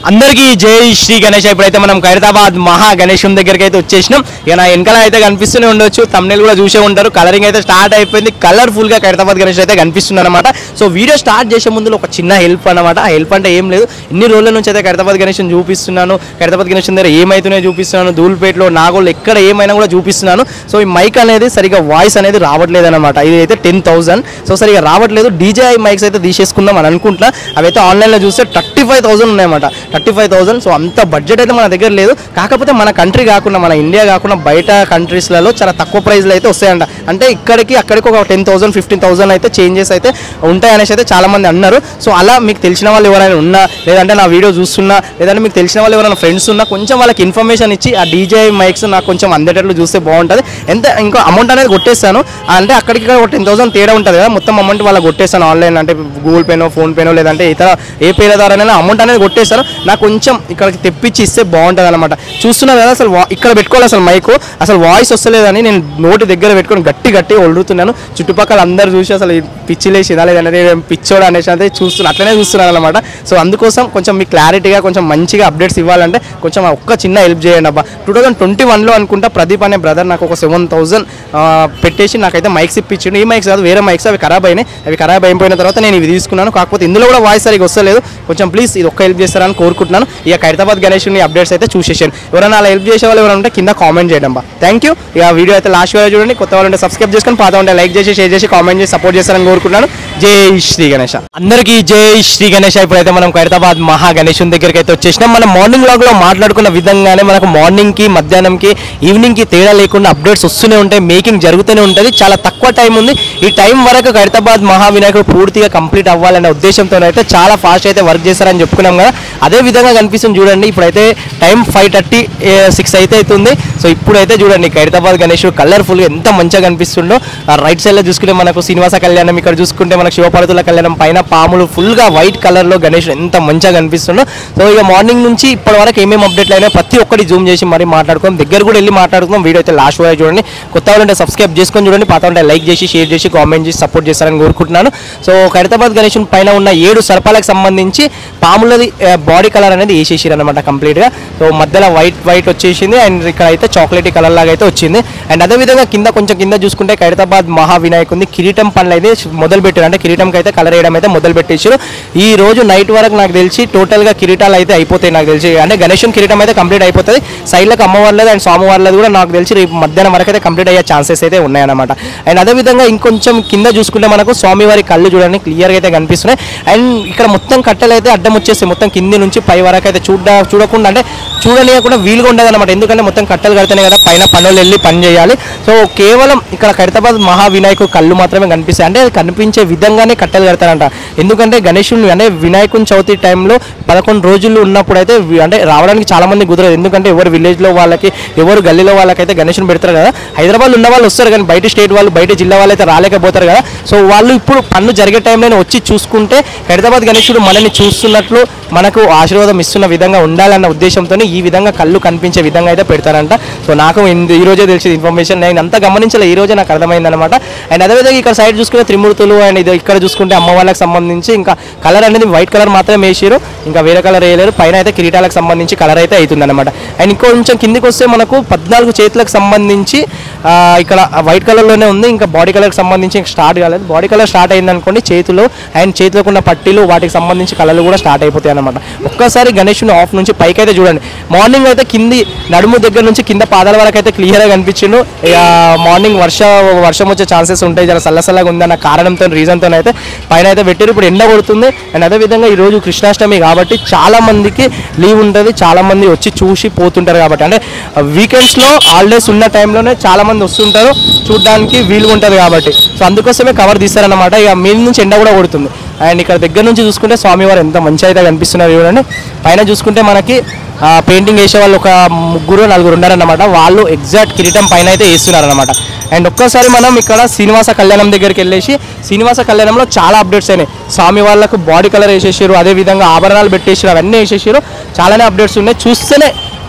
అందరికీ జై శ్రీ గణేష్ ఇప్పుడైతే మనం ఖైరతాబాద్ మహా గణేశం దగ్గరికి అయితే వచ్చేసినాం ఇక నా వెనకాల అయితే కనిపిస్తూనే ఉండొచ్చు తమ్నేల్ కూడా చూసే ఉంటారు కలరింగ్ అయితే స్టార్ట్ అయిపోయింది కలర్ఫుల్ గా ఖైరతాబాద్ గణేష్ అయితే కనిపిస్తుంది అనమాట సో వీడియో స్టార్ట్ చేసే ముందు ఒక చిన్న హెల్ప్ అనమాట ఆ హెల్ప్ అంటే ఏం లేదు ఇన్ని రోజుల నుంచి అయితే ఖైరతాబాద్ గణేశం చూపిస్తున్నాను ఖైరతాబాద్ గణేశం దగ్గర ఏమైతున్నాయో చూపిస్తున్నాను ధూల్పేటలో నాగోళ్ళు ఎక్కడ ఏమైనా కూడా చూపిస్తున్నాను సో ఈ మైక్ అనేది సరిగా వాయిస్ అనేది రావట్లేదు అనమాట ఇది అయితే టెన్ థౌసండ్ సో సరిగా రావట్లేదు డీజేఐ మైక్స్ అయితే తీసేసుకుందాం అని అనుకుంటున్నా అవి అయితే ఆన్లైన్లో చూస్తే థర్టీ ఫైవ్ థౌసండ్ ఉన్నాయన్నమాట థర్టీ ఫైవ్ థౌసండ్ సో అంత బడ్జెట్ అయితే మన దగ్గర లేదు కాకపోతే మన కంట్రీ కాకుండా మన ఇండియా కాకుండా బయట కంట్రీస్లలో చాలా తక్కువ ప్రైస్లో అయితే వస్తాయంట అంటే ఇక్కడికి అక్కడికి ఒక టెన్ థౌసండ్ ఫిఫ్టీన్ థౌసండ్ అయితే చేంజెస్ అయితే ఉంటాయి అనేసి అయితే చాలా మంది అన్నారు సో అలా మీకు తెలిసిన వాళ్ళు ఎవరైనా ఉన్నా లేదంటే నా వీడియో చూస్తున్నా లేదంటే మీకు తెలిసిన వాళ్ళు ఎవరైనా ఫ్రెండ్స్ ఉన్నా కొంచెం వాళ్ళకి ఇన్ఫర్మేషన్ ఇచ్చి ఆ డీజే మైక్స్ నాకు కొంచెం అందేటట్లు చూస్తే బాగుంటుంది ఎంత ఇంకో అమౌంట్ అనేది కొట్టేస్తాను అంటే అక్కడికి ఇక్కడ ఒక టెన్ థౌసండ్ తేడా ఉంటుంది కదా మొత్తం అమౌంట్ వాళ్ళకి కొట్టేస్తాను ఆన్లైన్ అంటే గూగుల్ పేనో ఫోన్ పేనో లేదంటే ఇతర ఏ పేల ద్వారానైనా అమౌంట్ అనేది కొట్టేస్తాను నాకు కొంచెం ఇక్కడికి తెప్పించి ఇస్తే బాగుంటుంది అనమాట చూస్తున్నారు కదా అసలు వా- ఇక్కడ పెట్టుకోవాలి అసలు మైకు అసలు వాయిస్ వస్తలేదని నేను నోటి దగ్గర పెట్టుకొని గట్టి గట్టి వదులుతున్నాను చుట్టుపక్కల అందరు చూసి అసలు ఈ పిచ్చి లేచిదా లేదంటే నేను పిచ్చోడు అనేసి అయితే చూస్తున్నా అట్లనే చూస్తున్నాను అనమాట సో అందుకోసం కొంచెం మీకు క్లారిటీగా కొంచెం మంచిగా అప్డేట్స్ ఇవ్వాలంటే కొంచెం ఆ ఒక్క చిన్న హెల్ప్ చేయండి అబ్బా టూ థౌసండ్ ట్వంటీ వన్లో అనుకుంటా ప్రదీప్ అనే బ్రదర్ నాకు ఒక సెవెన్ థౌసండ్ పెట్టేసి నాకైతే మైక్స్ ఇప్పించిండు ఈ మైక్స్ కాదు వేరే మైక్స్ అవి ఖరాబ్ అయినాయి అవి ఖరాబ్ అయిపోయిన తర్వాత నేను ఇవి తీసుకున్నాను కాకపోతే ఇందులో కూడా వాయిస్ సరిగ్గా వస్తలేదు కొంచెం ప్లీజ్ ఇది ఒక్క హెల్ప్ చేస్తారని కోరుకుంటున్నాను ఇక ఖైరతాబాద్ గణేష్ని అప్డేట్స్ అయితే చూసేసాను ఎవరైనా అలా హెల్ప్ చేసే వాళ్ళు ఎవరైనా ఉంటే కింద కామెంట్ చేయడం బా థ్యాంక్ యూ ఇక వీడియో అయితే లాస్ట్ వరకు చూడండి కొత్త వాళ్ళు ఉంటే సబ్స్క్రైబ్ చేసుకొని పాత ఉంటే లైక్ చేసి షేర్ చేసి కామెంట్ చేసి సపోర్ట్ చేస్తారని కోరుకుంటున్నాను జై శ్రీ గణేష అందరికీ జై శ్రీ గణేష ఇప్పుడైతే మనం ఖైరతాబాద్ మహా గణేశం దగ్గరికి అయితే వచ్చేసినాం మనం మార్నింగ్ లాగ్ లో మాట్లాడుకున్న విధంగానే మనకు మార్నింగ్ కి మధ్యాహ్నం కి ఈవినింగ్ కి తేడా లేకుండా అప్డేట్స్ వస్తూనే ఉంటాయి మేకింగ్ జరుగుతూనే ఉంటుంది చాలా తక్కువ టైం ఉంది ఈ టైం వరకు ఖైరతాబాద్ మహా వినాయకుడు పూర్తిగా కంప్లీట్ అవ్వాలనే ఉద్దేశంతో అయితే చాలా ఫాస్ట్ అయితే వర్క్ చేస్తారని చెప్పుకున్నాం కదా అదే విధంగా కనిపిస్తుంది చూడండి ఇప్పుడైతే టైం ఫైవ్ థర్టీ సిక్స్ అయితే అవుతుంది సో ఇప్పుడైతే చూడండి ఖైరతాబాద్ గణేశుడు కలర్ఫుల్ ఎంత మంచిగా కనిపిస్తుండో ఆ రైట్ సైడ్ లో చూసుకుంటే మనకు శ్రీనివాస కళ్యాణం ఇక్కడ చూసుకుంటే మనకు శివపార్వతుల కళ్యాణం పైన పాములు ఫుల్ గా వైట్ కలర్ లో గణేశుడు ఎంత మంచిగా కనిపిస్తుండో సో ఇక మార్నింగ్ నుంచి ఇప్పటి వరకు ఏమేమి అప్డేట్లు అయినా ప్రతి ఒక్కటి జూమ్ చేసి మరి మాట్లాడుకోం దగ్గర కూడా వెళ్ళి మాట్లాడుకుందాం వీడియో అయితే లాస్ట్ వరకు చూడండి కొత్త వాళ్ళు ఉంటే సబ్స్క్రైబ్ చేసుకొని చూడండి పాత ఉంటే లైక్ చేసి షేర్ చేసి కామెంట్ చేసి సపోర్ట్ చేస్తారని కోరుకుంటున్నాను సో ఖైరతాబాద్ గణేశుని పైన ఉన్న ఏడు సర్పాలకు సంబంధించి పాములది బాడీ కలర్ అనేది వేసేసారు అనమాట కంప్లీట్గా సో మధ్యలో వైట్ వైట్ వచ్చేసింది అండ్ ఇక్కడ అయితే చాక్లెట్ కలర్ లాగా అయితే వచ్చింది అండ్ అదేవిధంగా కింద కొంచెం కింద చూసుకుంటే ఖైరతాబాద్ మహా వినాయకుంది కిరీటం పనులు అయితే మొదలు పెట్టారు అంటే కిరీటంకి అయితే కలర్ వేయడం అయితే మొదలు పెట్టేసారు ఈ రోజు నైట్ వరకు నాకు తెలిసి టోటల్గా కిరీటాలు అయితే అయిపోతాయి నాకు తెలిసి అంటే గణేశం కిరీటం అయితే కంప్లీట్ అయిపోతుంది సైడ్లకు అమ్మవార్లది అండ్ స్వామివార్లది కూడా నాకు తెలిసి రేపు మధ్యాహ్నం వరకు అయితే కంప్లీట్ అయ్యే ఛాన్సెస్ అయితే ఉన్నాయన్నమాట అండ్ అదేవిధంగా ఇంకొంచెం కింద చూసుకుంటే మనకు స్వామివారి కళ్ళు చూడండి క్లియర్గా అయితే కనిపిస్తున్నాయి అండ్ ఇక్కడ మొత్తం కట్టెలు అయితే అడ్డం వచ్చేసి మొత్తం కింది నుంచి పై వరకు అయితే చూడ చూడకుండా అంటే చూడనీయకుండా వీలుగా ఉండదు అనమాట ఎందుకంటే మొత్తం కట్టెలు కడితేనే కదా పైన పనులు వెళ్ళి పని చేయాలి సో కేవలం ఇక్కడ ఖైరతాబాద్ మహా వినాయకుడు కళ్ళు మాత్రమే కనిపిస్తాయి అంటే అది కనిపించే విధంగానే కట్టెలు కడతారంట ఎందుకంటే గణేశుని అంటే వినాయకుని చవితి టైంలో పదకొండు రోజులు ఉన్నప్పుడు అయితే వి- అంటే రావడానికి చాలా మంది కుదరదు ఎందుకంటే ఎవరు విలేజ్లో వాళ్ళకి ఎవరు గల్లీలో వాళ్ళకైతే గణేశుని పెడతారు కదా హైదరాబాద్ ఉన్న వాళ్ళు వస్తారు కానీ బయట స్టేట్ వాళ్ళు బయట జిల్లా వాళ్ళు అయితే రాలేకపోతారు కదా సో వాళ్ళు ఇప్పుడు పన్ను జరిగే టైంలో వచ్చి చూసుకుంటే హైదరాబాద్ గణేశుడు మనల్ని చూస్తున్నట్లు మనకు ఆశీర్వాదం ఇస్తున్న విధంగా ఉండాలన్న ఉద్దేశంతో ఈ విధంగా కళ్ళు కనిపించే విధంగా అయితే పెడతారంట సో నాకు ఇంద- ఈ రోజే తెలిసింది ఇన్ఫర్మేషన్ నేను అంత గమనించలే ఈ రోజే నాకు అర్థమైంది అనమాట అండ్ అదేవిధంగా ఇక్కడ సైడ్ చూసుకుంటే త్రిమూర్తులు అండ్ ఇది ఇక్కడ చూసుకుంటే అమ్మ వాళ్ళకి సంబంధించి ఇంకా కలర్ అనేది వైట్ కలర్ మాత్రమే వేసారు ఇంకా వేరే కలర్ వేయలేరు పైన అయితే కిరీటాలకు సంబంధించి కలర్ అయితే అవుతుంది అనమాట అండ్ ఇంకొంచెం కిందికి వస్తే మనకు పద్నాలుగు చేతులకు సంబంధించి ఆ, ఇక్కడ వైట్ కలర్లోనే ఉంది ఇంకా బాడీ కలర్కి సంబంధించి ఇంకా స్టార్ట్ కాలేదు బాడీ కలర్ స్టార్ట్ అయింది అనుకోండి చేతులు అండ్ చేతులకు ఉన్న పట్టీలు వాటికి సంబంధించి కలర్లు కూడా స్టార్ట్ అయిపోతాయి అనమాట ఒక్కసారి గణేషుని ఆఫ్ నుంచి పైకి అయితే చూడండి మార్నింగ్ అయితే కింది నడుము దగ్గర నుంచి కింద పాదాల వరకు అయితే క్లియర్గా కనిపించిండు ఇక మార్నింగ్ వర్ష వర్షం వచ్చే ఛాన్సెస్ ఉంటాయి చాలా చల్లసల్లగా ఉందన్న కారణంతో రీజన్తో అయితే పైన అయితే పెట్టారు ఇప్పుడు ఎండ కొడుతుంది అండ్ అదేవిధంగా ఈ రోజు కృష్ణాష్టమి కాబట్టి చాలా మందికి లీవ్ ఉంటుంది చాలా మంది వచ్చి చూసి పోతుంటారు కాబట్టి అంటే వీకెండ్స్లో హాలిడేస్ ఉన్న టైంలోనే చాలా మంది వస్తుంటారు చూడడానికి వీలుగా ఉంటుంది కాబట్టి సో అందుకోసమే కవర్ తీస్తారన్నమాట ఇక మీద నుంచి ఎండ కూడా కొడుతుంది అండ్ ఇక్కడ దగ్గర నుంచి చూసుకుంటే స్వామివారు ఎంత మంచి అయితే కనిపిస్తున్నారు చూడండి పైన చూసుకుంటే మనకి పెయింటింగ్ వేసే వాళ్ళు ఒక ముగ్గురు నలుగురు ఉన్నారన్నమాట వాళ్ళు ఎగ్జాక్ట్ కిరీటం పైన అయితే వేస్తున్నారన్నమాట అండ్ ఒక్కసారి మనం ఇక్కడ శ్రీనివాస కళ్యాణం దగ్గరికి వెళ్ళేసి శ్రీనివాస కళ్యాణంలో చాలా అప్డేట్స్ అయినాయి స్వామి వాళ్ళకు బాడీ కలర్ వేసేసారు అదే విధంగా ఆభరణాలు పెట్టేసారు అవన్నీ వేసేసారు చాలానే అప్డేట్స్ ఉన్నాయి చూస్తేనే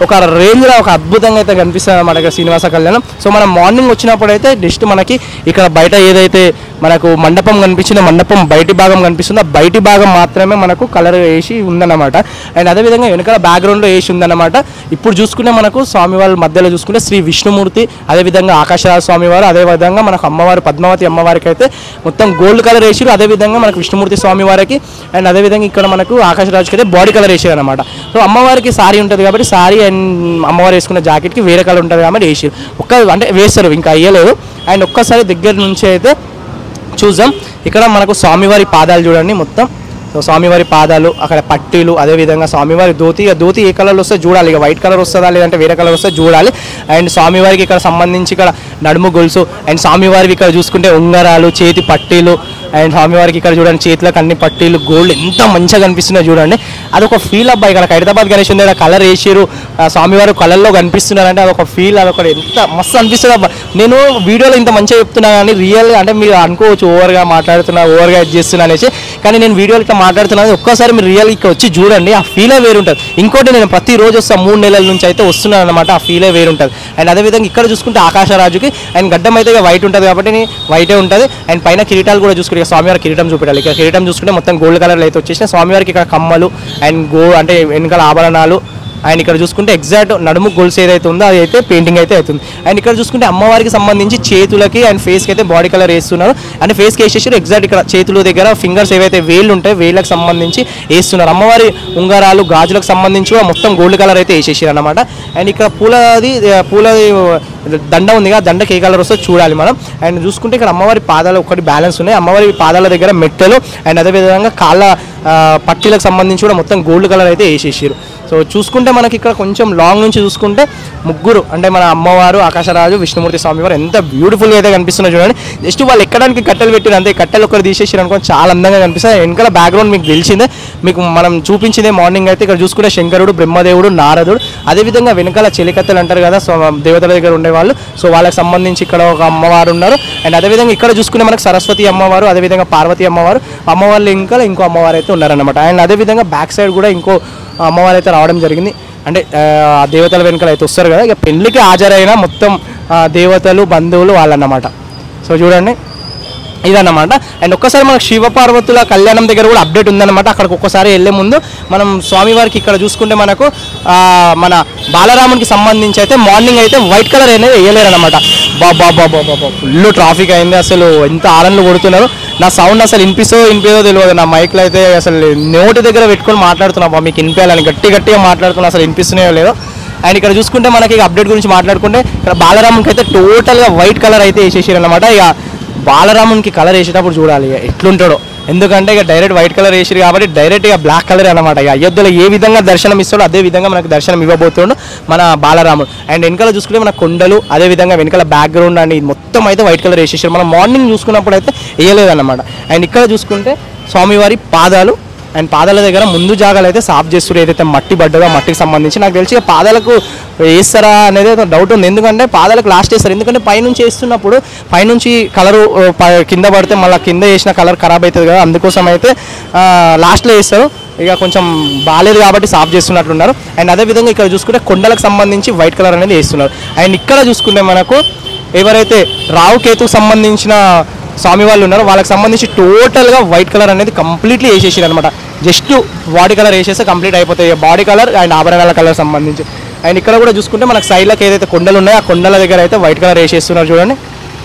ఒక రేంజ్లో ఒక అద్భుతంగా అయితే కనిపిస్తుంది అనమాట ఇక్కడ శ్రీనివాస కళ్యాణం సో మనం మార్నింగ్ వచ్చినప్పుడు అయితే జస్ట్ మనకి ఇక్కడ బయట ఏదైతే మనకు మండపం కనిపించిందో మండపం బయటి భాగం కనిపిస్తుందో ఆ బయటి భాగం మాత్రమే మనకు కలర్ వేసి ఉందన్నమాట అండ్ అదేవిధంగా వెనకాల బ్యాక్గ్రౌండ్లో వేసి ఉందన్నమాట ఇప్పుడు చూసుకుంటే మనకు స్వామివారి మధ్యలో చూసుకుంటే శ్రీ విష్ణుమూర్తి అదేవిధంగా ఆకాశరాజ స్వామివారు అదేవిధంగా మనకు అమ్మవారు పద్మావతి అమ్మవారికి అయితే మొత్తం గోల్డ్ కలర్ వేసిరు అదేవిధంగా మనకు విష్ణుమూర్తి స్వామివారికి అండ్ అదేవిధంగా ఇక్కడ మనకు ఆకాశరాజుకి అయితే బాడీ కలర్ వేసారు అనమాట సో అమ్మవారికి సారీ ఉంటుంది కాబట్టి సారీ అండ్ అమ్మవారు వేసుకున్న జాకెట్కి వేరే కలర్ ఉంటుంది కాబట్టి వేసారు ఒక్క అంటే వేస్తారు ఇంకా అయ్యలేదు అండ్ ఒక్కసారి దగ్గర నుంచి అయితే చూద్దాం ఇక్కడ మనకు స్వామివారి పాదాలు చూడండి మొత్తం సో స్వామివారి పాదాలు అక్కడ పట్టీలు అదేవిధంగా స్వామివారి ధోతి ఇక ధోతి ఏ కలర్లో వస్తే చూడాలి ఇక వైట్ కలర్ వస్తుందా లేదంటే వేరే కలర్ వస్తే చూడాలి అండ్ స్వామివారికి ఇక్కడ సంబంధించి ఇక్కడ నడుము గొలుసు అండ్ స్వామివారికి ఇక్కడ చూసుకుంటే ఉంగరాలు చేతి పట్టీలు అండ్ స్వామివారికి ఇక్కడ చూడండి చేతులకు అన్ని పట్టీలు గోల్డ్ ఎంత మంచిగా కనిపిస్తున్నాయో చూడండి అదొక ఫీల్ అబ్బా ఇక్కడ హైదరాబాద్ గణేష్ ఉంది ఇక్కడ కలర్ వేసిరు ఆ స్వామివారు కలర్లో కనిపిస్తున్నారంటే అదొక ఫీల్ అదొక ఎంత మస్తు అనిపిస్తుంది అబ్బా నేను వీడియోలో ఇంత మంచిగా చెప్తున్నా కానీ రియల్ అంటే మీరు అనుకోవచ్చు ఓవర్గా మాట్లాడుతున్నా ఓవర్గా ఇది చేస్తున్నా అనేసి కానీ నేను వీడియోలో ఇట్లా మాట్లాడుతున్నాను ఒక్కసారి మీరు రియల్ ఇక్కడ వచ్చి చూడండి ఆ ఫీలే వేరుంటుంది ఇంకోటి నేను ప్రతిరోజు వస్తా మూడు నెలల నుంచి అయితే వస్తున్నాను అనమాట ఆ ఫీలే వేరుంటుంది అండ్ అదేవిధంగా ఇక్కడ చూసుకుంటే ఆకాశరాజుకి అండ్ గడ్డం అయితే వైట్ ఉంటుంది కాబట్టి వైటే ఉంటుంది అండ్ పైన కిరీటాలు కూడా చూసుకుంటే ఇక స్వామివారి కిరీటం చూపెట్టాలి ఇక కిరీటం చూసుకుంటే మొత్తం గోల్డ్ కలర్లో అయితే వచ్చేసిన స్వామివారికి ఇక్కడ కమ్మలు అండ్ గో అంటే వెనకాల ఆభరణాలు అండ్ ఇక్కడ చూసుకుంటే ఎగ్జాక్ట్ నడుము గొలుసు ఏదైతే ఉందో అది అయితే పెయింటింగ్ అయితే అవుతుంది అండ్ ఇక్కడ చూసుకుంటే అమ్మవారికి సంబంధించి చేతులకి అండ్ ఫేస్కి అయితే బాడీ కలర్ వేస్తున్నారు అంటే ఫేస్కి వేసేసారు ఎగ్జాక్ట్ ఇక్కడ చేతుల దగ్గర ఫింగర్స్ ఏవైతే వేళ్ళు ఉంటాయి వేళ్ళకి సంబంధించి వేస్తున్నారు అమ్మవారి ఉంగరాలు గాజులకు సంబంధించి కూడా మొత్తం గోల్డ్ కలర్ అయితే వేసేసారు అనమాట అండ్ ఇక్కడ పూలది పూలది దండ ఉంది కదా దండకి ఏ కలర్ వస్తుందో చూడాలి మనం అండ్ చూసుకుంటే ఇక్కడ అమ్మవారి పాదాలు ఒకటి బ్యాలెన్స్ ఉన్నాయి అమ్మవారి పాదాల దగ్గర మెట్టెలు అండ్ అదేవిధంగా కాళ్ళ ఆ, పట్టీలకు సంబంధించి కూడా మొత్తం గోల్డ్ కలర్ అయితే వేసేసారు సో చూసుకుంటే మనకి ఇక్కడ కొంచెం లాంగ్ నుంచి చూసుకుంటే ముగ్గురు అంటే మన అమ్మవారు ఆకాశరాజు విష్ణుమూర్తి స్వామి వారు ఎంత బ్యూటిఫుల్గా అయితే కనిపిస్తున్నారు చూడండి జస్ట్ వాళ్ళు ఎక్కడానికి కట్టెలు పెట్టిన అంతే కట్టెలు ఒకరు తీసేసారు అనుకో చాలా అందంగా కనిపిస్తుంది వెనకాల బ్యాక్గ్రౌండ్ మీకు తెలిసిందే మీకు మనం చూపించిందే మార్నింగ్ అయితే ఇక్కడ చూసుకుంటే శంకరుడు బ్రహ్మదేవుడు నారదుడు అదేవిధంగా వెనకాల చెలికత్తెలు అంటారు కదా సో దేవతల దగ్గర ఉండేవాళ్ళు సో వాళ్ళకి సంబంధించి ఇక్కడ ఒక అమ్మవారు ఉన్నారు అండ్ అదేవిధంగా ఇక్కడ చూసుకుంటే మనకు సరస్వతి అమ్మవారు అదేవిధంగా పార్వతి అమ్మవారు అమ్మవార్లు ఇంకా ఇంకో అమ్మవారు అయితే ఉన్నారన్నమాట అండ్ అదేవిధంగా బ్యాక్ సైడ్ కూడా ఇంకో అమ్మవారు అయితే రావడం జరిగింది అంటే ఆ, ఆ దేవతల వెనుకలు అయితే వస్తారు కదా ఇక పెళ్లికి హాజరైన మొత్తం ఆ, దేవతలు బంధువులు వాళ్ళన్నమాట సో చూడండి ఇదన్నమాట అండ్ ఒక్కసారి మనకు శివపార్వతుల కళ్యాణం దగ్గర కూడా అప్డేట్ ఉందన్నమాట అక్కడికి ఒక్కసారి వెళ్ళే ముందు మనం స్వామివారికి ఇక్కడ చూసుకుంటే మనకు ఆ, మన బాలరామునికి సంబంధించి అయితే మార్నింగ్ అయితే వైట్ కలర్ అనేది వేయలేరు అనమాట బాబా బాబా బాబా ఫుల్ ట్రాఫిక్ అయింది అసలు ఎంత ఆరన్లు కొడుతున్నారు నా సౌండ్ అసలు వినిపిస్తో వినిపిదో తెలియదు నా మైక్లో అయితే అసలు నోటి దగ్గర పెట్టుకొని మాట్లాడుతున్నా బా మీకు వినిపించాలని గట్టి గట్టిగా మాట్లాడుతున్నా అసలు వినిపిస్తున్నాయో లేదో అండ్ ఇక్కడ చూసుకుంటే మనకి అప్డేట్ గురించి మాట్లాడుకుంటే ఇక్కడ బాలరామునికి అయితే టోటల్గా వైట్ కలర్ అయితే వేసేసారు అనమాట ఇక బాలరామునికి కలర్ వేసేటప్పుడు చూడాలి ఇక ఎట్లుంటాడో ఎందుకంటే ఇక డైరెక్ట్ వైట్ కలర్ వేసారు కాబట్టి డైరెక్ట్ ఇక బ్లాక్ కలర్ అనమాట ఇక అయోధ్యలో ఏ విధంగా దర్శనం ఇస్తాడో అదే విధంగా మనకు దర్శనం ఇవ్వబోతుండు మన బాలరాముడు అండ్ వెనకాల చూసుకుంటే మన కొండలు అదే విధంగా వెనకాల బ్యాక్గ్రౌండ్ అండ్ ఇది మొత్తం అయితే వైట్ కలర్ వేసేసారు మనం మార్నింగ్ చూసుకున్నప్పుడు అయితే వేయలేదన్నమాట అండ్ ఇక్కడ చూసుకుంటే స్వామివారి పాదాలు అండ్ పాదాల దగ్గర ముందు జాగాలు అయితే సాఫ్ చేస్తారు ఏదైతే మట్టి పడ్డదో ఆ మట్టికి సంబంధించి నాకు తెలిసి ఇక పాదాలకు వేస్తారా అనేది ఒక డౌట్ ఉంది ఎందుకంటే పాదాలకు లాస్ట్ వేస్తారు ఎందుకంటే పైనుంచి వేస్తున్నప్పుడు పైనుంచి కలరు కింద పడితే మళ్ళీ కింద వేసిన కలర్ ఖరాబ్ అవుతుంది కదా అందుకోసం అయితే లాస్ట్లో వేస్తారు ఇక కొంచెం బాగాలేదు కాబట్టి సాఫ్ చేస్తున్నట్లున్నారు అండ్ అదేవిధంగా ఇక్కడ చూసుకుంటే కొండలకు సంబంధించి వైట్ కలర్ అనేది వేస్తున్నారు అండ్ ఇక్కడ చూసుకుంటే మనకు ఎవరైతే రావు కేతుకు సంబంధించిన స్వామి వాళ్ళు ఉన్నారో వాళ్ళకి సంబంధించి టోటల్గా వైట్ కలర్ అనేది కంప్లీట్లీ వేసేసారు అనమాట జస్ట్ బాడీ కలర్ వేసేస్తే కంప్లీట్ అయిపోతాయి బాడీ కలర్ అండ్ ఆభరణాల కలర్ సంబంధించి అండ్ ఇక్కడ కూడా చూసుకుంటే మనకు సైడ్లకు ఏదైతే కొండలు ఉన్నాయో ఆ కొండల దగ్గర అయితే వైట్ కలర్ వేసేస్తున్నారు చూడండి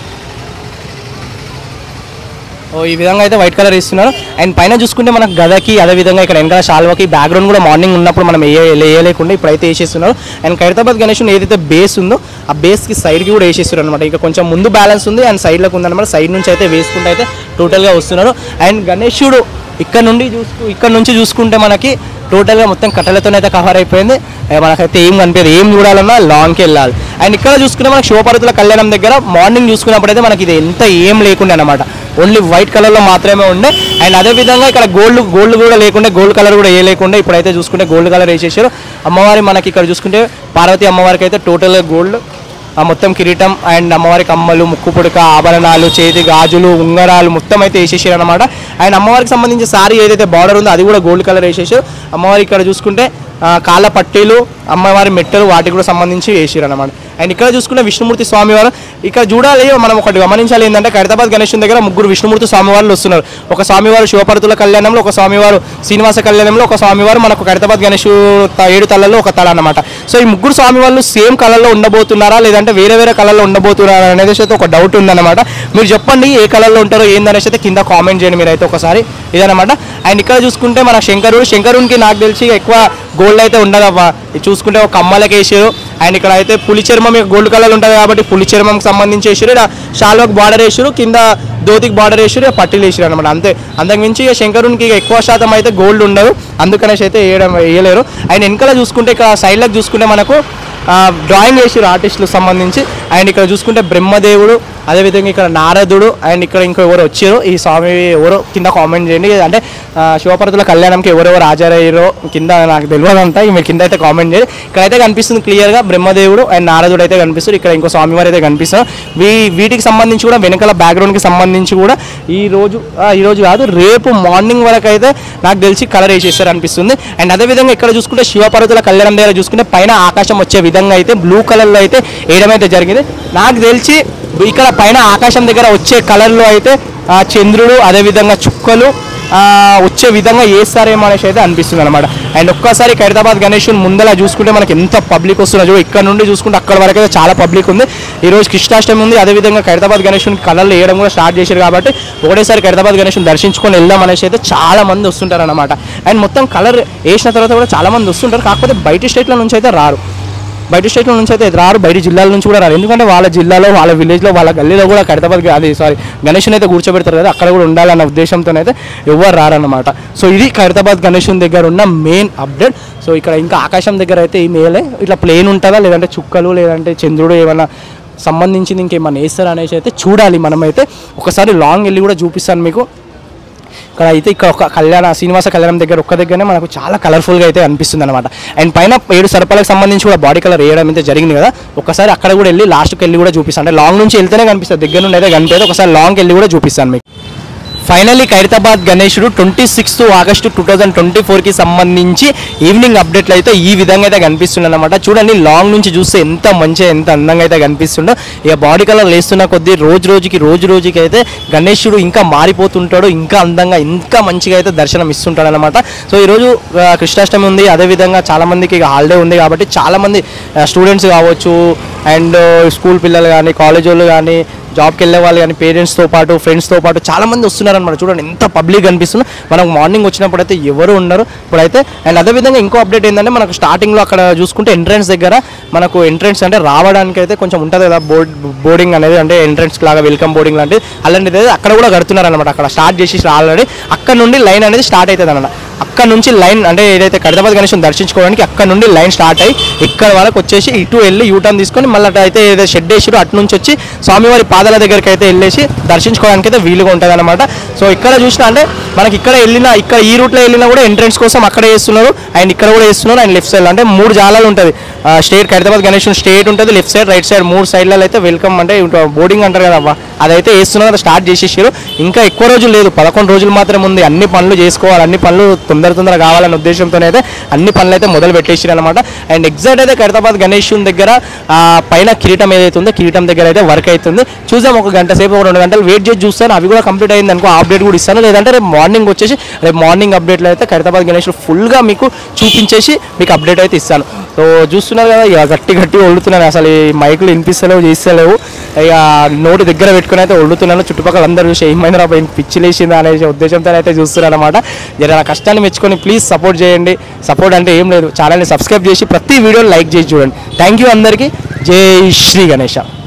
ఓ ఈ విధంగా అయితే వైట్ కలర్ ఇస్తున్నారు అండ్ పైన చూసుకుంటే మనకు గదకి అదే విధంగా ఇక్కడ వెనకాల షాల్వాకి బ్యాక్గ్రౌండ్ కూడా మార్నింగ్ ఉన్నప్పుడు మనం వేయ వేయలేకుండా ఇప్పుడైతే వేసేస్తున్నారు అండ్ ఖైరతాబాద్ గణేష్ ఏదైతే బేస్ ఉందో ఆ బేస్కి సైడ్కి కూడా వేసేస్తున్నారు అనమాట ఇంకా కొంచెం ముందు బ్యాలెన్స్ ఉంది అండ్ సైడ్లకు ఉందన్నమాట సైడ్ నుంచి అయితే వేసుకుంటూ అయితే టోటల్గా వస్తున్నారు అండ్ గణేశుడు ఇక్కడ నుండి చూసుకు ఇక్కడ నుంచి చూసుకుంటే మనకి టోటల్గా మొత్తం కట్టెలతోనైతే కవర్ అయిపోయింది ఏ మనకైతే ఏం కనిపించదు ఏం చూడాలన్నా లాంగ్కి వెళ్ళాలి అండ్ ఇక్కడ చూసుకుంటే మనకి శివపార్వతుల కళ్యాణం దగ్గర మార్నింగ్ చూసుకున్నప్పుడైతే మనకి ఇది ఎంత ఏం లేకుండే అనమాట ఓన్లీ వైట్ కలర్లో మాత్రమే ఉండే అండ్ అదే విధంగా ఇక్కడ గోల్డ్ గోల్డ్ కూడా లేకుండే గోల్డ్ కలర్ కూడా ఏ లేకుండా ఇప్పుడైతే చూసుకుంటే గోల్డ్ కలర్ వేసేసారు అమ్మవారి మనకి ఇక్కడ చూసుకుంటే పార్వతి అమ్మవారికి అయితే టోటల్గా గోల్డ్ ఆ మొత్తం కిరీటం అండ్ అమ్మవారి కమ్మలు ముక్కు పుడక ఆభరణాలు చేతి గాజులు ఉంగరాలు మొత్తం అయితే వేసేసారు అనమాట అండ్ అమ్మవారికి సంబంధించి సారీ ఏదైతే బార్డర్ ఉందో అది కూడా గోల్డ్ కలర్ వేసేసారు అమ్మవారి ఇక్కడ చూసుకుంటే ఆ, కాళ్ళ పట్టీలు అమ్మవారి మెట్టలు వాటికి కూడా సంబంధించి వేసిరు అనమాట అండ్ ఇక్కడ చూసుకున్న విష్ణుమూర్తి స్వామి వారు ఇక్కడ చూడాలి మనం ఒకటి గమనించాలి ఏంటంటే ఖైరతాబాద్ గణేశుని దగ్గర ముగ్గురు విష్ణుమూర్తి స్వామివారు వస్తున్నారు ఒక స్వామివారు శివపరుతుల కళ్యాణంలో ఒక స్వామివారు శ్రీనివాస కళ్యాణంలో ఒక స్వామివారు మనకు ఖైరతాబాద్ గణేష్ త- ఏడు తలలో ఒక తల అన్నమాట సో ఈ ముగ్గురు స్వామివారు సేమ్ కలర్లో ఉండబోతున్నారా లేదంటే వేరే వేరే కలర్లో ఉండబోతున్నారా అనేది అయితే ఒక డౌట్ ఉందన్నమాట మీరు చెప్పండి ఏ కలర్లో ఉంటారో ఏందనేసి అయితే కింద కామెంట్ చేయండి మీరు అయితే ఒకసారి ఇదనమాట అండ్ ఇక్కడ చూసుకుంటే మన శంకరుడు శంకరునికి నాకు తెలిసి ఎక్కువ గోల్డ్ అయితే ఉండదవ్వా ఇది చూసుకుంటే ఒక కమ్మలకి వేసారు అండ్ ఇక్కడ అయితే పులి చర్మం ఇక గోల్డ్ కలర్ ఉంటుంది కాబట్టి పులి చర్మంకి సంబంధించి వేసారు ఇక్కడ షాల్వాకి బార్డర్ వేసారు కింద ధోతికి బార్డర్ వేసారు ఇక పట్టీలు వేసారు అనమాట అంతే అంతకు మించి ఇక శంకరునికి ఇక ఎక్కువ శాతం అయితే గోల్డ్ ఉండదు అందుకనేసి అయితే వేయడం వేయలేరు అండ్ వెనకాల చూసుకుంటే ఇక్కడ సైడ్లకు చూసుకుంటే మనకు ఆ, డ్రాయింగ్ వేసారు ఆర్టిస్టులకు సంబంధించి అండ్ ఇక్కడ చూసుకుంటే బ్రహ్మదేవుడు అదేవిధంగా ఇక్కడ నారదుడు అండ్ ఇక్కడ ఇంకో ఎవరు వచ్చారు ఈ స్వామి ఎవరో కింద కామెంట్ చేయండి అంటే ఆ, శివపర్వతుల కళ్యాణంకి ఎవరెవరు హాజరయ్యారో కింద నాకు తెలియదు అంతా మీరు కింద అయితే కామెంట్ చేయండి ఇక్కడైతే కనిపిస్తుంది క్లియర్గా బ్రహ్మదేవుడు అండ్ నారదుడు అయితే కనిపిస్తారు ఇక్కడ ఇంకో స్వామివారు అయితే కనిపిస్తారు వీ వీటికి సంబంధించి కూడా వెనకాల బ్యాక్గ్రౌండ్కి సంబంధించి కూడా ఈ రోజు ఆ, ఈ రోజు కాదు రేపు మార్నింగ్ వరకు అయితే నాకు తెలిసి కలర్ వేసేస్తారు అనిపిస్తుంది అండ్ అదేవిధంగా ఇక్కడ చూసుకుంటే శివపర్వతుల కళ్యాణం దగ్గర చూసుకుంటే పైన ఆకాశం వచ్చే విధంగా అయితే బ్లూ కలర్లో అయితే వేయడం అయితే జరిగింది నాకు తెలిసి ఇక్కడ పైన ఆకాశం దగ్గర వచ్చే కలర్లో అయితే ఆ, చంద్రుడు అదేవిధంగా చుక్కలు ఆ, వచ్చే విధంగా వేస్తారేమో అనేసి అయితే అనిపిస్తుంది అనమాట అండ్ ఒక్కసారి ఖైరతాబాద్ గణేష్ ముందర చూసుకుంటే మనకి ఎంత పబ్లిక్ వస్తున్నదో ఇక్కడ నుండి చూసుకుంటే అక్కడ వరకు అయితే చాలా పబ్లిక్ ఉంది ఈ రోజు కృష్ణాష్టమి ఉంది అదేవిధంగా ఖైరతాబాద్ గణేషుని కలర్లు వేయడం కూడా స్టార్ట్ చేశారు కాబట్టి ఒకటేసారి ఖైరతాబాద్ గణేషుని దర్శించుకొని వెళ్దాం అనేసి అయితే చాలా మంది వస్తుంటారు అనమాట అండ్ మొత్తం కలర్ వేసిన తర్వాత కూడా చాలా మంది వస్తుంటారు కాకపోతే బయట స్టేట్ల నుంచి అయితే రారు బయట స్టేట్ల నుంచి అయితే రారు బయట జిల్లాల నుంచి కూడా రారు ఎందుకంటే వాళ్ళ జిల్లాలో వాళ్ళ విలేజ్లో వాళ్ళ గల్లీలో కూడా ఖైరతాబాద్ అది సారీ గణేషుని అయితే కూర్చోబెడతారు కదా అక్కడ కూడా ఉండాలన్న ఉద్దేశంతో అయితే ఎవరు రారన్నమాట సో ఇది ఖైరతాబాద్ గణేషుని దగ్గర ఉన్న మెయిన్ అప్డేట్ సో ఇక్కడ ఇంకా ఆకాశం దగ్గర అయితే ఏం వేయలే ఇట్లా ప్లేన్ ఉంటుందా లేదంటే చుక్కలు లేదంటే చంద్రుడు ఏమైనా సంబంధించింది ఇంకేమన్నా వేస్తారా అనేసి అయితే చూడాలి మనమైతే ఒకసారి లాంగ్ వెళ్ళి కూడా చూపిస్తాను మీకు ఇక్కడ అయితే ఇక్కడ ఒక కళ్యాణ శ్రీనివాస కళ్యాణం దగ్గర ఒక్క దగ్గరనే మనకు చాలా కలర్ఫుల్గా అయితే అనిపిస్తుంది అనమాట అండ్ పైన ఏడు సర్పాలకు సంబంధించి కూడా బాడీ కలర్ వేయడం అయితే జరిగింది కదా ఒకసారి అక్కడ కూడా వెళ్ళి లాస్ట్కి వెళ్ళి కూడా చూపిస్తాను అంటే లాంగ్ నుంచి వెళ్తేనే కనిపిస్తుంది దగ్గర నుండి అయితే కనిపించదు ఒకసారి లాంగ్ వెళ్ళి కూడా చూపిస్తాను మీకు ఫైనల్లీ ఖైరతాబాద్ గణేశుడు twenty sixth August two thousand twenty ఫోర్కి సంబంధించి ఈవినింగ్ అప్డేట్లు అయితే ఈ విధంగా అయితే కనిపిస్తుంది అనమాట చూడండి లాంగ్ నుంచి చూస్తే ఎంత మంచిగా ఎంత అందంగా అయితే కనిపిస్తుండో ఇక బాడీ కలర్ లేస్తున్న కొద్దీ రోజు రోజుకి రోజు రోజుకి అయితే గణేశుడు ఇంకా మారిపోతుంటాడు ఇంకా అందంగా ఇంకా మంచిగా అయితే దర్శనం ఇస్తుంటాడు అనమాట సో ఈరోజు ఆ, కృష్ణాష్టమి ఉంది అదేవిధంగా చాలా మందికి ఇక హాలిడే ఉంది కాబట్టి చాలా మంది స్టూడెంట్స్ కావచ్చు అండ్ స్కూల్ పిల్లలు కానీ కాలేజ్ వాళ్ళు కానీ జాబ్కి వెళ్ళే వాళ్ళు కానీ పేరెంట్స్తో పాటు ఫ్రెండ్స్తో పాటు చాలా మంది వస్తున్నారనమాట చూడండి ఎంత పబ్లిక్ కనిపిస్తుందో మనకు మార్నింగ్ వచ్చినప్పుడు అయితే ఎవరు ఉండరు ఇప్పుడైతే అండ్ అదేవిధంగా ఇంకో అప్డేట్ ఏంటంటే మనకు స్టార్టింగ్లో అక్కడ చూసుకుంటే ఎంట్రన్స్ దగ్గర మనకు ఎంట్రన్స్ అంటే రావడానికి అయితే కొంచెం ఉంటుంది కదా బోర్డ్ బోర్డింగ్ అనేది అంటే ఎంట్రన్స్ లాగా వెల్కమ్ బోర్డింగ్ లాంటిది అలాంటిది అయితే అక్కడ కూడా కడుతున్నారు అనమాట అక్కడ స్టార్ట్ చేసి ఆల్రెడీ అక్కడ నుండి లైన్ అనేది స్టార్ట్ అవుతుంది అనమాట అక్కడ నుంచి లైన్ అంటే ఏదైతే ఖైరతాబాద్ గణేశం దర్శించుకోవడానికి అక్కడ నుండి లైన్ స్టార్ట్ అయ్యి ఇక్కడ వరకు వచ్చేసి ఇటు వెళ్ళి యూటర్న్ తీసుకొని మళ్ళీ అటు అయితే ఏదైతే షెడ్ వేసిరో అటు నుంచి వచ్చి స్వామివారి పాదాల దగ్గరికి అయితే వెళ్ళేసి దర్శించుకోవడానికి అయితే వీలుగా ఉంటుంది అనమాట సో ఇక్కడ చూసినా అంటే మనకి ఇక్కడ వెళ్ళినా ఇక్కడ ఈ రూట్లో వెళ్ళినా కూడా ఎంట్రన్స్ కోసం అక్కడే వేస్తున్నారు అండ్ ఇక్కడ కూడా వేస్తున్నారు అండ్ లెఫ్ట్ సైడ్ అంటే మూడు జాలాలు ఉంటుంది స్టేట్ ఖైరతాబాద్ గణేశం స్టేట్ ఉంటుంది లెఫ్ట్ సైడ్ రైట్ సైడ్ మూడు సైడ్లలో అయితే వెల్కమ్ అంటే బోర్డింగ్ అంటారు కదా అవ్వ అదైతే వేస్తున్నారు స్టార్ట్ చేసేసారు ఇంకా ఎక్కువ రోజులు లేదు పదకొండు రోజులు మాత్రం ఉంది అన్ని పనులు చేసుకోవాలి అన్ని పనులు తొందర తొందర కావాలనే ఉద్దేశంతో అయితే అన్ని పనులు అయితే మొదలు పెట్టేసారు అనమాట అండ్ ఎగ్జాక్ట్ అయితే ఖైరతాబాద్ గణేష్ దగ్గర ఆ, పైన కిరీటం ఏదైతే ఉందో కిరీటం దగ్గర అయితే వర్క్ అవుతుంది చూద్దాం ఒక గంట సేపు ఒక రెండు గంటలు వెయిట్ చేసి చూస్తాను అవి కూడా కంప్లీట్ అయింది అనుకో అప్డేట్ కూడా ఇస్తాను లేదంటే రేపు మార్నింగ్ వచ్చేసి రేపు మార్నింగ్ అప్డేట్లో అయితే ఖైరతాబాద్ గణేష్ ఫుల్గా మీకు చూపించేసి మీకు అప్డేట్ అయితే ఇస్తాను సో చూస్తున్నారు కదా ఇక గట్టి గట్టి వదులుతున్నాను అసలు ఈ మైకులు వినిపిస్తలేవు చేస్తలేవు ఇక నోటి దగ్గర పెట్టుకుని అయితే వదులుతున్నాను చుట్టుపక్కల అందరూ చూసి ఏమైంది రా పిచ్చి లేచిందా అనే ఉద్దేశంతో అయితే చూస్తున్నాను అనమాట జర నా కష్టాన్ని మెచ్చుకొని ప్లీజ్ సపోర్ట్ చేయండి సపోర్ట్ అంటే ఏం లేదు ఛానల్ని సబ్స్క్రైబ్ చేసి ప్రతి వీడియోని లైక్ చేసి చూడండి థ్యాంక్ యూ అందరికీ జై శ్రీ గణేష